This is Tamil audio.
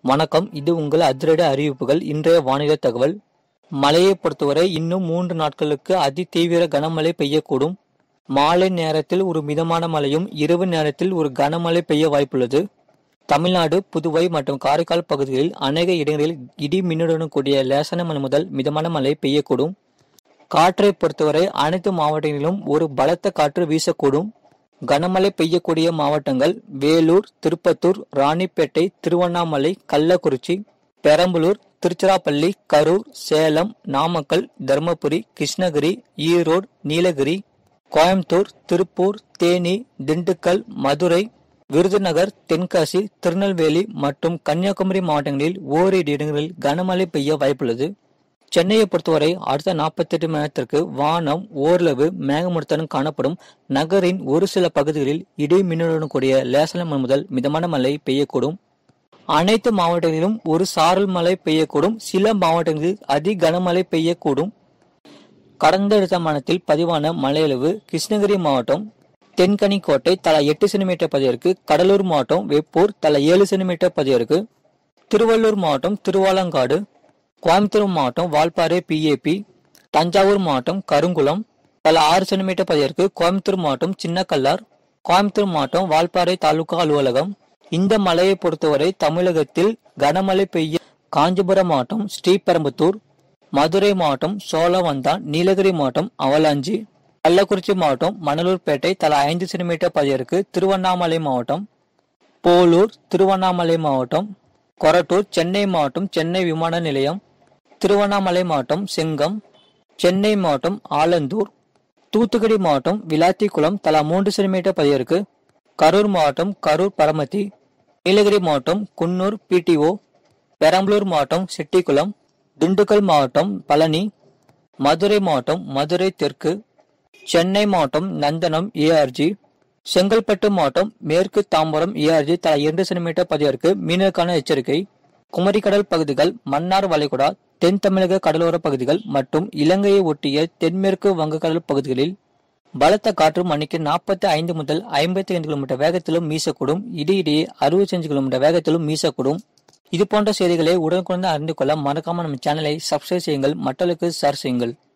வணக்கம் இது உங்கள் அதிரடி அறிவிப்புகள் இன்றைய வானிலை தகவல் மழையை பொறுத்தவரை இன்னும் மூன்று நாட்களுக்கு அதி தீவிர கனமழை பெய்யக்கூடும் மாலை நேரத்தில் ஒரு மிதமான மழையும் இரவு நேரத்தில் ஒரு கனமழை பெய்ய வாய்ப்புள்ளது தமிழ்நாடு புதுவை மற்றும் காரைக்கால் பகுதிகளில் அநேக இடங்களில் இடி மின்னுடன் கூடிய லேசான மழை முதல் மிதமான மழை பெய்யக்கூடும் காற்றை பொறுத்தவரை அனைத்து மாவட்டங்களிலும் ஒரு பலத்த காற்று வீசக்கூடும் கனமழை பெய்யக்கூடிய மாவட்டங்கள் வேலூர் திருப்பத்தூர் ராணிப்பேட்டை திருவண்ணாமலை கள்ளக்குறிச்சி பெரம்பலூர் திருச்சிராப்பள்ளி கரூர் சேலம் நாமக்கல் தருமபுரி கிருஷ்ணகிரி ஈரோடு நீலகிரி கோயம்புத்தூர் திருப்பூர் தேனி திண்டுக்கல் மதுரை விருதுநகர் தென்காசி திருநெல்வேலி மற்றும் கன்னியாகுமரி மாவட்டங்களில் ஓரிரு இடங்களில் கனமழை பெய்ய வாய்ப்புள்ளது சென்னையை பொறுத்தவரை அடுத்த நாற்பத்தெட்டு மணி நேரத்திற்கு வானம் ஓரளவு மேகமூட்டத்துடன் காணப்படும் நகரின் ஒரு சில பகுதிகளில் இடி மின்னலுடன் கூடிய லேசான மழை முதல் மிதமான மழை பெய்யக்கூடும் அனைத்து மாவட்டங்களிலும் ஒரு சாரல் மழை பெய்யக்கூடும் சில மாவட்டங்களில் அதி கனமழை பெய்யக்கூடும் கடந்த இடமானத்தில் பதிவான மழையளவு கிருஷ்ணகிரி மாவட்டம் தென்கனிக்கோட்டை தலா எட்டு சென்டிமீட்டர் பதிவிற்கு கடலூர் மாவட்டம் வெப்பூர் தலா ஏழு சென்டிமீட்டர் பதிவிற்கு திருவள்ளூர் மாவட்டம் திருவாலங்காடு கோயம்புத்தூர் மாவட்டம் வால்பாறை பிஏபி தஞ்சாவூர் மாவட்டம் கருங்குளம் தலா ஆறு சென்டிமீட்டர் பதிவிற்கு கோயம்புத்தூர் மாவட்டம் சின்னக்கல்லார் கோயம்புத்தூர் மாவட்டம் வால்பாறை தாலுகா அலுவலகம் இந்த மழையை பொறுத்தவரை தமிழகத்தில் கனமழை பெய்ய காஞ்சிபுரம் மாவட்டம் ஸ்ரீபெரும்புத்தூர் மதுரை மாவட்டம் சோழவந்தான் நீலகிரி மாவட்டம் அவலாஞ்சி கள்ளக்குறிச்சி மாவட்டம் மணலூர்பேட்டை தலா ஐந்து சென்டிமீட்டர் பதிவிற்கு திருவண்ணாமலை மாவட்டம் போலூர் திருவண்ணாமலை மாவட்டம் கொரட்டூர் சென்னை மாவட்டம் சென்னை விமான நிலையம் திருவண்ணாமலை மாவட்டம் செங்கம் சென்னை மாவட்டம் ஆலந்தூர் தூத்துக்குடி மாவட்டம் விளாத்திக்குளம் தலா மூன்று சென்டிமீட்டர் பதிவிற்கு கரூர் மாவட்டம் கரூர் பரமத்தி நீலகிரி மாவட்டம் குன்னூர் பிடிஓ பெரம்பலூர் மாவட்டம் செட்டிக்குளம் திண்டுக்கல் மாவட்டம் பழனி மதுரை மாவட்டம் மதுரை தெற்கு சென்னை மாவட்டம் நந்தனம் ஏஆர்ஜி செங்கல்பட்டு மாவட்டம் மேற்கு தாம்பரம் ஏஆர்ஜி தலா இரண்டு சென்டிமீட்டர் பதிவிற்கு மீனருக்கான எச்சரிக்கை குமரிக்கடல் பகுதிகள் மன்னார் வளைகுடா தென் தமிழக கடலோர பகுதிகள் மற்றும் இலங்கையை ஒட்டிய தென்மேற்கு வங்கக்கடல் பகுதிகளில் பலத்த காற்று மணிக்கு நாற்பத்தி ஐந்து முதல் ஐம்பத்தி ஐந்து கிலோமீட்டர் வேகத்திலும் வீசக்கூடும் இடையிடையே அறுபத்தஞ்சு கிலோமீட்டர் வேகத்திலும் வீசக்கூடும் இது போன்ற செய்திகளை உடனுக்குடன் அறிந்து கொள்ள மறக்காம நம்ம சேனலை சப்ஸ்கிரைப் செய்யுங்கள் மற்றவர்களுக்கு ஷேர் செய்யுங்கள்